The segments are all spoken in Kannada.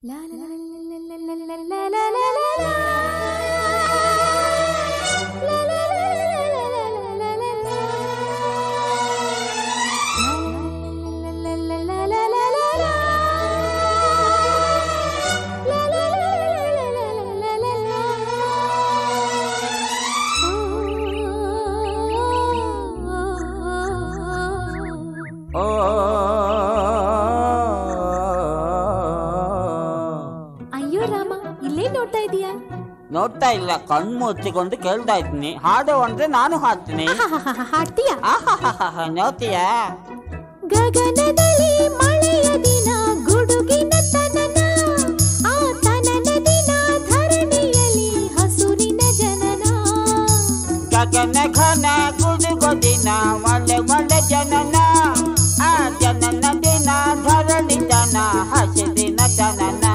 ಅಯ್ಯೋ ರಾಮ ಇಲ್ಲೇ ನೋಡ್ತಾ ಇದೀಯಾ ನೋಡ್ತಾ ಇಲ್ಲ ಕಣ್ಣು ಮುಚ್ಚಿಕೊಂಡು ಕೇಳ್ತಾ ಇದ್ದೀನಿ ಹಾಡು ಅಂದ್ರೆ ನಾನು ಹಾಡ್ತೀನಿ ಹಾಡ್ತೀಯಾ ಆಹಾಹಾಹಾ, ನೋಡ್ತೀಯಾ ಗಗನದಲ್ಲಿ ಮಳೆಯ ದಿನ ಗುಡುಗಿನ ತನನ ಆ ತನನ ದಿನ ಧರಣಿಯಲ್ಲಿ ಹಸುರಿನ ಜನನ ಗಗನ ಘನ ಗುಡುಗು ದಿನ ಮಳೆ ಮಳೆ ಜನನ ಆ ಜನನ ದಿನ ಧರಣಿ ಜನ ಹಸಿರಿನ ಜನನ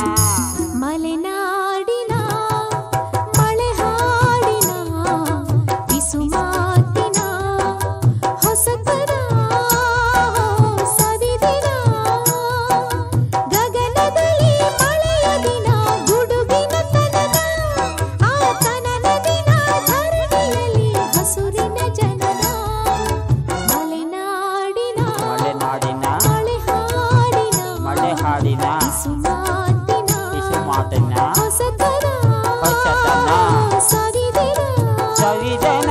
ಮಲೆನಾಡಿನ ಮಳೆ ಹಾಡಿನ ಬಿಸು ಮಾತಿನ ಹೊಸತನ ಸವಿದಿನ ಗಗನದಲ್ಲಿ ಮಳೆಯ ದಿನ ಗುಡುಗಿನ ತನನ ಆ ತನನ ದಿನ ಧರಣಿಯಲ್ಲಿ ಹಸುರಿನ ಜನನ ಮಲೆನಾಡಿನ ಮಲೆನಾಡಿನ ಮಳೆ ಹಾಡಿನ ಮಳೆ ಹಾಡಿನ ಬಿಸು ಮಾತಿನ ಬಿಸು ಮಾತಿನ ಹೊಸತನ ಹೊಸತನ ಸವಿದಿನ ಸವಿದನ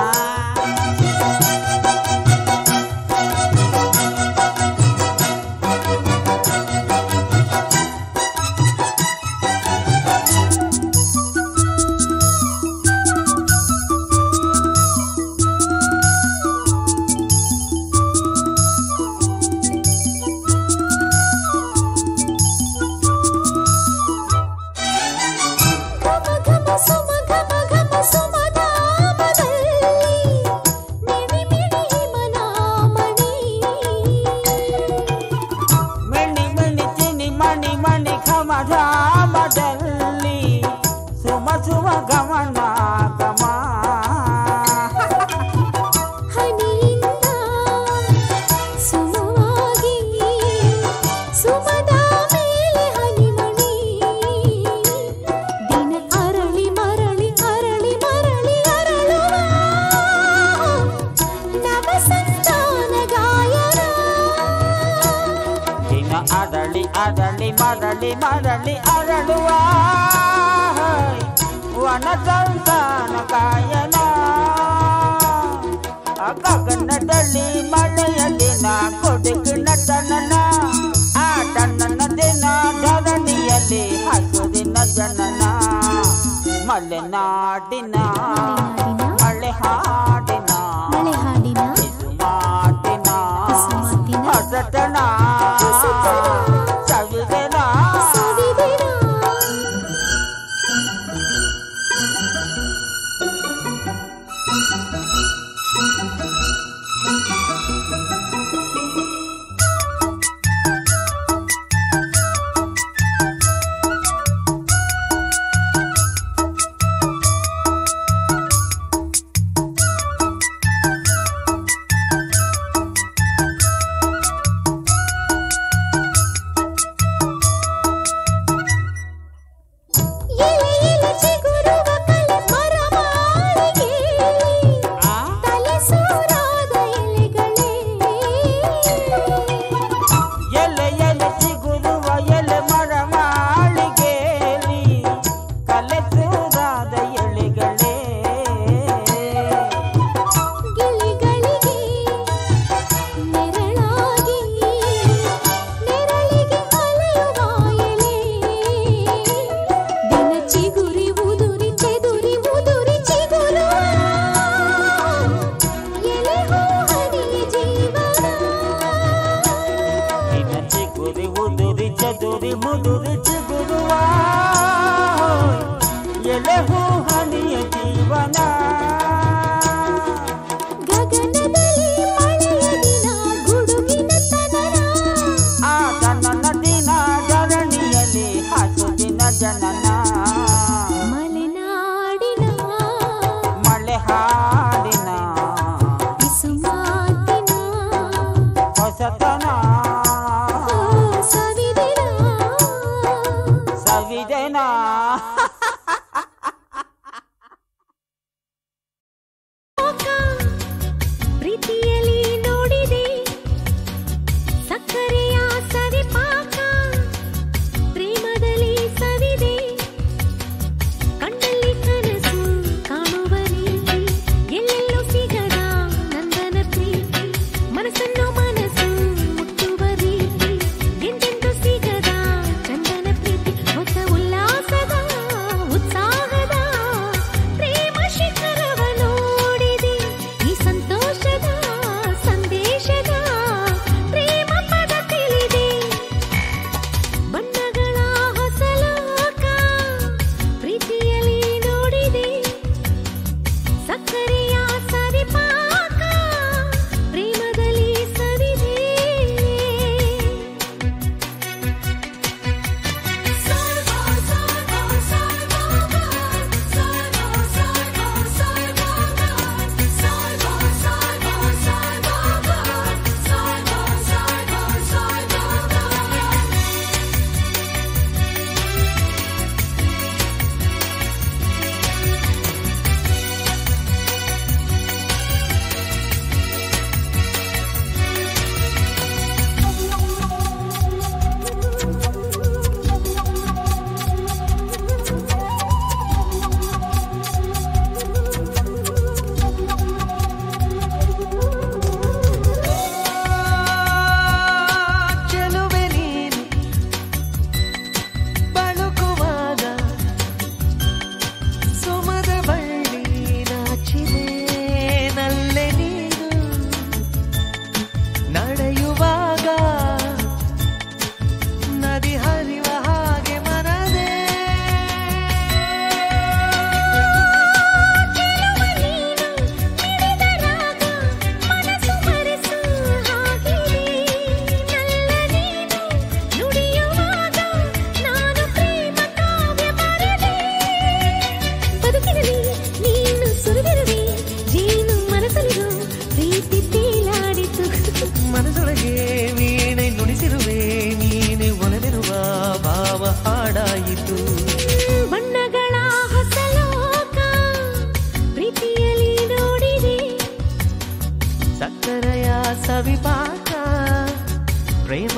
ಘಮ ಘಮ ಸುಮ ಘಮ ಘಮ ಸುಮಧಾಮದಲ್ಲಿ ಮಿಣಿ ಮಿಣಿ ಹಿಮನಾಮಣಿ ಮಿಣಿ ಮಿಣಿ ಚಿನಿ ಮಣಿ ಮಣಿ ಘಮ ಧಾಮದಲ್ಲಿ ಸುಮ ಸುಮ ಗಮನ ಗಮ ಹನಿಯಿಂದ ಸುಮವಾಗಿ ಸುಮದ ಮೇಲೆ ಹನಿಮಣಿ ದಿನ ಅರಳಿ ಮರಳಿ ಅರಳಿ ಮರಳಿ ಅರಳುವ ನವ ಸಂತಾನ ಗಾಯನ ದಿನ ಅರಳಿ ಅರಳಿ ಮರಳಿ ಮರಳಿ ಅರಳುವ ವನ ಸಂತಾನ ಗಾಯನ ಆ ಗಗನದಲ್ಲಿ ಮಳೆಯ ದಿನ ಕೊಡುಗಿನ ತನನ ಆ ತನ್ನನ ದಿನ ಧರಣಿಯಲ್ಲಿ ಹಸುರಿನ ಜನನ ಮಲೆನಾಡಿನ ಮಳೆ ಹಾಡಿನ ಮಳೆ ಹಾಡಿನ ಮಾತಿನ ಮಾತಿನ ಹೊಸತನ ಹೊಸತನ ಸವಿದನ ಸವಿದಿನ ಎಲೆ ಎಲೆ ಚಿಗುರುವ ಕಲೆ ಮರ ಮಾಳಿಗೆ ಆ ತಲೆ ಸೂರಾದ ಎಲೆಗಳೇ ಎಲೆ ಎಲೆ ಚಿಗುರುವ ಎಲೆ ಮರ ಮಾಳಿಗೆಯಲ್ಲಿ ಕಲೆಸೂರಾದ ಎಳೆಗಳೇ ಗಿಳಿಗಳಿಗೆ ನೆರಳಾಗಿ ನೆರಳಿಗೆ ಅಲೆಯುವ ಎಲೆ ದಿನ ಚಿಗುರಿ ಉದುರಿ ಚೆದುರಿ ಉದುರಿ ಚಿಗುರು ಎಲೆ ಹೂ ಹನಿಯ ಜೀವನ ಇನ ಚಿಗುರಿ ಉದುರಿ ಚದುರಿ ಮುದುರಿ ಚಿಗುರುವ ಎಲೆ ಹೂ ಹನಿಯ ಜೀವನ ಗಗನದಲ್ಲಿ ಮಳೆಯ ದಿನ ಗುಡುಗಿನ ತನನ ಆ ತನ್ನ ದಿನ ಧರಣಿಯಲ್ಲಿ ಹಸುದಿನ ಜನನ ಮಲೆನಾಡಿನ ಮಳೆ ಹಾಡಿನ ಬಿಸು ಮಾತಿನ ಹೊಸತನ ಸವಿದಿನ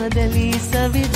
ಪ್ರೇಮದಲ್ಲಿ ಸವಿದ